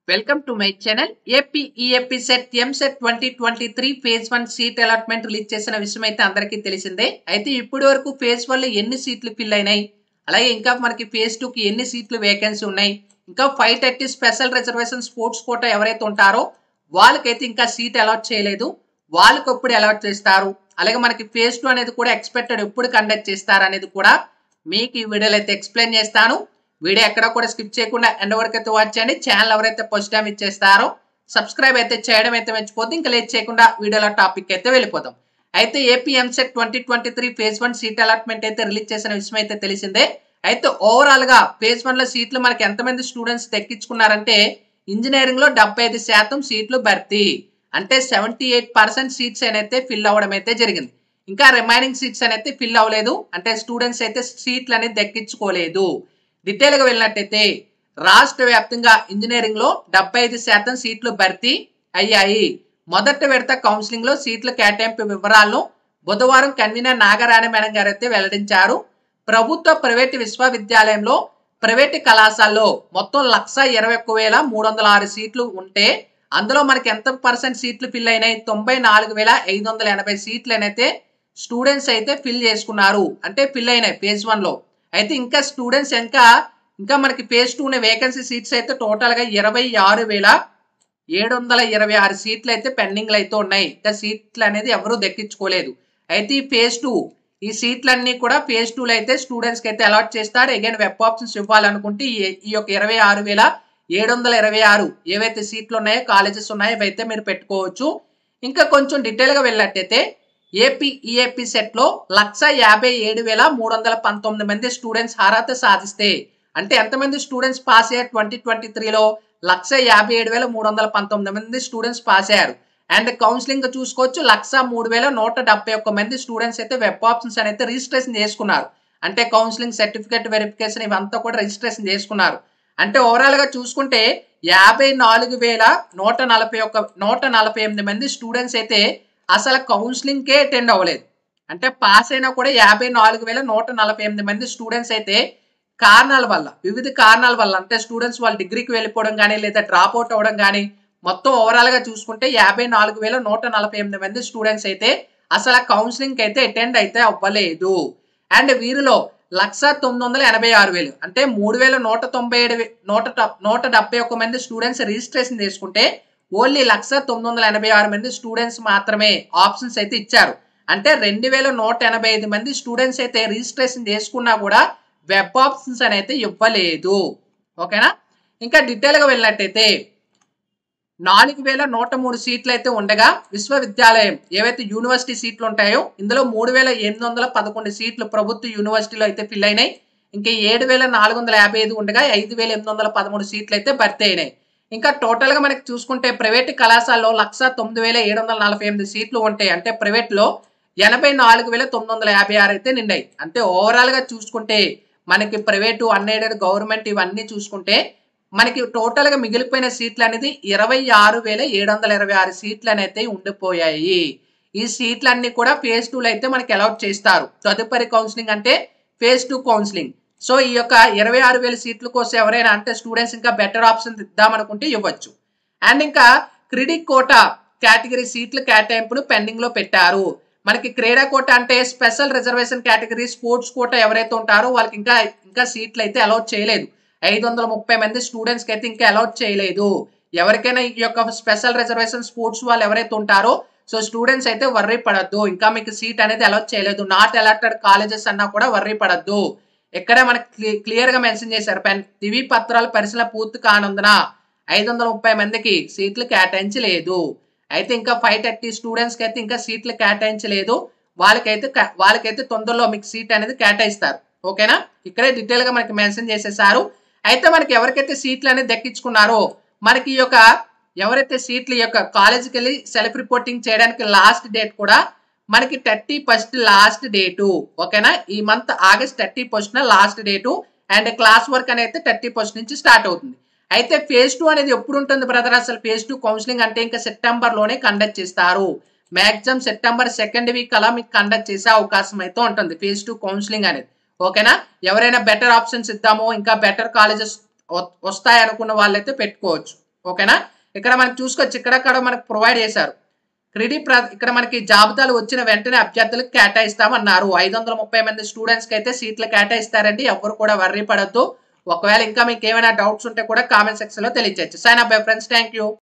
welcome to my channel AP EAP set EAMCET twenty twenty three phase one seat allotment release చేసిన విషయం అయితే అందరికీ తెలిసిందే అయితే ఇప్పటి వరకు ఫేజ్ వన్ లో ఎన్ని సీట్లు ఫిల్ అయినాయి అలాగే ఇంకా మనకి ఫేజ్ టూ కి ఎన్ని సీట్లు వేకెన్సీ ఉన్నాయి ఇంకా five thirty special reservation sports quota ఎవరైతే ఉంటారో వాళ్ళకైతే ఇంకా సీట్ అలాట్ చేయలేదు వాళ్ళకి ఎప్పుడు అలాట్ చేస్తారు అలాగే మనకి ఫేజ్ టూ అనేది కూడా ఎక్స్పెక్టెడ్ ఎప్పుడు కండక్ట్ చేస్తారు అనేది కూడా మీకు ఈ వీడియోలో అయితే ఎక్స్ప్లెయిన్ చేస్తాను వీడియో ఎక్కడ కూడా స్కిప్ చేయకుండా ఎండ్ వరకు అయితే వాచ్ చేయండి ఛానల్ ఎవరైతే ఫస్ట్ టైం ఇచ్చేస్తారో సబ్స్క్రైబ్ అయితే చేయడం అయితే మర్చిపోతే ఇంకా లేట్ చేయకుండా వీడియోలో టాపిక్ అయితే వెళ్ళిపోతాం అయితే AP EAMCET twenty twenty three phase one seat allotment అయితే రిలీజ్ చేసిన విషయం అయితే తెలిసిందే అయితే ఓవరాల్ గా ఫేజ్ వన్ లో సీట్లు మనకి ఎంతమంది స్టూడెంట్స్ దక్కించుకున్నారంటే ఇంజనీరింగ్ లో డెబ్బై ఐదు శాతం సీట్లు భర్తీ అంటే సెవెంటీ ఎయిట్ పర్సెంట్ సీట్స్ అయితే ఫిల్ అవ్వడం అయితే జరిగింది ఇంకా రిమైనింగ్ సీట్స్ అనేది ఫిల్ అవ్వలేదు అంటే స్టూడెంట్స్ అయితే సీట్లు అనేది దక్కించుకోలేదు డీటెయిల్ గా వెళ్ళినట్టయితే రాష్ట్ర వ్యాప్తంగా ఇంజనీరింగ్ లో డెబ్బై ఐదు శాతం సీట్లు భర్తీ అయ్యాయి మొదటి విడత కౌన్సిలింగ్ లో సీట్ల కేటాయింపు వివరాలను బుధవారం కన్వీనర్ నాగరాణి మేడం గారు అయితే వెల్లడించారు ప్రభుత్వ ప్రైవేటు విశ్వవిద్యాలయంలో ప్రైవేటు కళాశాలలో మొత్తం లక్ష ఇరవై ఒక్క వేల మూడు వందల ఆరు సీట్లు ఉంటే అందులో మనకి ఎంత పర్సెంట్ సీట్లు ఫిల్ అయినాయి తొంభై నాలుగు వేల ఐదు వందల ఎనభై సీట్లు అయితే స్టూడెంట్స్ అయితే ఫిల్ చేసుకున్నారు అంటే ఫిల్ అయినాయి ఫేజ్ వన్ లో అయితే ఇంకా స్టూడెంట్స్ ఇంకా ఇంకా మనకి ఫేజ్ టూ వేకెన్సీ సీట్స్ అయితే టోటల్ గా ఇరవై ఆరు వేల ఏడు వందల ఇరవై ఆరు సీట్లు అయితే పెండింగ్ అయితే ఉన్నాయి ఇంకా సీట్లు అనేది ఎవరూ దక్కించుకోలేదు అయితే ఈ ఫేజ్ టూ ఈ సీట్లన్నీ కూడా ఫేజ్ టూలో అయితే స్టూడెంట్స్ కి అయితే అలాట్ చేస్తారు అగైన్ వెబ్ ఆప్షన్స్ ఇవ్వాలనుకుంటే ఈ- ఈ యొక్క ఇరవై ఆరు వేల ఏడు వందల ఇరవై ఆరు ఏవైతే సీట్లు ఉన్నాయో కాలేజెస్ ఉన్నాయో అవైతే మీరు పెట్టుకోవచ్చు ఇంకా కొంచెం డీటెయిల్ గా వెళ్ళినట్టయితే ఏపీ ఈఏపీ సెట్ లో లక్ష యాభై ఏడు వేల మూడు వందల పంతొమ్మిది మంది స్టూడెంట్స్ అర్హత సాధిస్తే అంటే ఎంతమంది స్టూడెంట్స్ పాస్ అయ్యారు ట్వంటీ ట్వంటీ త్రీలో లక్ష యాభై ఏడు వేల మూడు వందల పంతొమ్మిది మంది స్టూడెంట్స్ పాస్ అయ్యారు అండ్ కౌన్సిలింగ్ చూసుకోవచ్చు లక్ష మూడు వేల నూట డెబ్బై ఒక్క మంది స్టూడెంట్స్ అయితే వెబ్ ఆప్షన్స్ అయితే రిజిస్ట్రేషన్ చేసుకున్నారు అంటే కౌన్సిలింగ్ సర్టిఫికేట్ వెరిఫికేషన్ ఇవంతా కూడా రిజిస్ట్రేషన్ చేసుకున్నారు అంటే ఓవరాల్ గా చూసుకుంటే యాభై నాలుగు వేల నూట నలభై ఒక్క నూట నలభై ఎనిమిది మంది స్టూడెంట్స్ అయితే అసలు కౌన్సిలింగ్ కే అటెండ్ అవ్వలేదు అంటే పాస్ అయినా కూడా యాభై నాలుగు వేల నూట నలభై ఎనిమిది మంది స్టూడెంట్స్ అయితే కారణాల వల్ల వివిధ కారణాల వల్ల అంటే స్టూడెంట్స్ వాళ్ళ డిగ్రీకి వెళ్ళిపోవడం కానీ లేదా డ్రాప్ అవుట్ అవ్వడం కానీ మొత్తం ఓవరాల్ గా చూసుకుంటే యాభై నాలుగు వేల నూట నలభై ఎనిమిది మంది స్టూడెంట్స్ అయితే అసలు కౌన్సిలింగ్ అయితే అటెండ్ అయితే అవ్వలేదు అండ్ వీరిలో లక్ష తొమ్మిది వందల ఎనభై ఆరు వేలు అంటే మూడు వేల నూట తొంభై ఏడు వే- నూట ట- నూట డెబ్బై ఒక్క మంది స్టూడెంట్స్ రిజిస్ట్రేషన్ చేసుకుంటే ఓన్లీ లక్ష తొమ్మిది వందల ఎనభై ఆరు మంది స్టూడెంట్స్ మాత్రమే ఆప్షన్స్ అయితే ఇచ్చారు అంటే రెండు వేల నూట ఎనభై ఐదు మంది స్టూడెంట్స్ అయితే రిజిస్ట్రేషన్ చేసుకున్నా కూడా వెబ్ ఆప్షన్స్ అని అయితే ఇవ్వలేదు ఓకేనా ఇంకా డీటెయిల్ గా వెళ్ళినట్టయితే నాలుగు వేల నూట మూడు సీట్లు అయితే ఉండగా విశ్వవిద్యాలయం ఏవైతే యూనివర్సిటీ సీట్లు ఉంటాయో ఇందులో మూడు వేల ఎనిమిది వందల పదకొండు సీట్లు ప్రభుత్వ యూనివర్సిటీలో అయితే ఫిల్ అయినాయి ఇంకా ఏడు వేల నాలుగు వందల యాభై ఐదు ఉండగా ఐదు వేల ఎనిమిది వందల పదమూడు సీట్లు అయితే భర్తీ అయినాయి ఇంకా టోటల్ గా మనకి చూసుకుంటే ప్రైవేట్ కళాశాలలో లక్ష తొమ్మిది వేల ఏడు వందల నలభై ఎనిమిది సీట్లు ఉంటాయి అంటే ప్రైవేట్ లో ఎనభై నాలుగు వేల తొమ్మిది వందల యాభై ఆరు అయితే నిండాయి అంటే ఓవరాల్ గా చూసుకుంటే మనకి ప్రైవేటు అన్ఎయిడెడ్ గవర్నమెంట్ ఇవన్నీ చూసుకుంటే మనకి టోటల్ గా మిగిలిపోయిన సీట్లు అనేది ఇరవై ఆరు వేల ఏడు వందల ఇరవై ఆరు సీట్లు అయితే ఉండిపోయాయి ఈ సీట్లన్నీ కూడా ఫేజ్ టూలో అయితే మనకి అలాట్ చేస్తారు తదుపరి కౌన్సిలింగ్ అంటే ఫేజ్ టూ కౌన్సిలింగ్ సో ఈ యొక్క ఇరవై ఆరు వేల సీట్ల కోసం ఎవరైనా అంటే స్టూడెంట్స్ ఇంకా బెటర్ ఆప్షన్ ఇద్దామనుకుంటే ఇవ్వచ్చు అండ్ ఇంకా క్రెడిట్ కోటా కేటగిరీ సీట్ల కేటాయింపును పెండింగ్ లో పెట్టారు మనకి క్రీడా కోట అంటే special reservation category sports quota ఎవరైతే ఉంటారో వాళ్ళకి ఇంకా ఇంకా సీట్లు అయితే అలాట్ చేయలేదు ఐదు వందల ముప్పై మంది స్టూడెంట్స్ కి అయితే ఇంకా అలాట్ చేయలేదు ఎవరికైనా ఈ యొక్క స్పెషల్ రిజర్వేషన్ స్పోర్ట్స్ వాళ్ళు ఎవరైతే ఉంటారో సో స్టూడెంట్స్ అయితే వర్రీ పడద్దు ఇంకా మీకు సీట్ అనేది అలాట్ చేయలేదు నాట్ అలాటెడ్ కాలేజెస్ అన్నా కూడా వర్రీ పడద్దు ఇక్కడే మనకి క్లియర్ గా మెన్షన్ చేశారు పెన్ దివి పత్రాల పరిశీలన పూర్తి కానుందన ఐదు వందల ముప్పై మందికి సీట్లు కేటాయించలేదు అయితే ఇంకా ఫైవ్ థర్టీ స్టూడెంట్స్ కి అయితే ఇంకా సీట్లు కేటాయించలేదు వాళ్ళకైతే క- వాళ్ళకైతే తొందరలో మీకు సీట్ అనేది కేటాయిస్తారు ఓకేనా ఇక్కడే డీటెయిల్ గా మనకి మెన్షన్ చేసేసారు అయితే మనకి ఎవరికైతే సీట్లు అనేది దక్కించుకున్నారో మనకి ఈ యొక్క ఎవరైతే సీట్లు ఈ యొక్క కాలేజీకి వెళ్ళి సెల్ఫ్ రిపోర్టింగ్ చేయడానికి లాస్ట్ డేట్ కూడా మనకి థర్టీ ఫస్ట్ లాస్ట్ డేటు ఓకేనా ఈ month August thirty first last date and class work అనేది థర్టీ ఫస్ట్ నుంచి స్టార్ట్ అవుతుంది అయితే ఫేజ్ టూ అనేది ఎప్పుడు ఉంటుంది బ్రదర్ అసలు ఫేజ్ టూ కౌన్సిలింగ్ అంటే ఇంకా సెప్టెంబర్ లోనే కండక్ట్ చేస్తారు మాక్సిమం సెప్టెంబర్ సెకండ్ వీక్ అలా మీకు కండక్ట్ చేసే అవకాశం అయితే ఉంటుంది ఫేజ్ టూ కౌన్సిలింగ్ అనేది ఓకేనా ఎవరైనా బెటర్ ఆప్షన్స్ ఇద్దాము ఇంకా బెటర్ కాలేజెస్ వస్తాయి అనుకున్న వాళ్ళైతే పెట్టుకోవచ్చు ఓకేనా ఇక్కడ మనకి చూసుకోవచ్చు ఇక్కడ కూడా మనకు ప్రొవైడ్ చేశారు క్రెడిట్ ప్ర- ఇక్కడ మనకి జాబితాలు వచ్చిన వెంటనే అభ్యర్థులకు కేటాయిస్తామన్నారు ఐదు వందల ముప్పై మంది స్టూడెంట్స్కి అయితే సీట్లు కేటాయిస్తారండి ఎవరు కూడా వర్రీ పడద్దు ఒకవేళ ఇంకా మీకు ఏమైనా డౌట్స్ ఉంటే కూడా కామెంట్ సెక్షన్ లో తెలియచేయచ్చు sign up bye friends thank you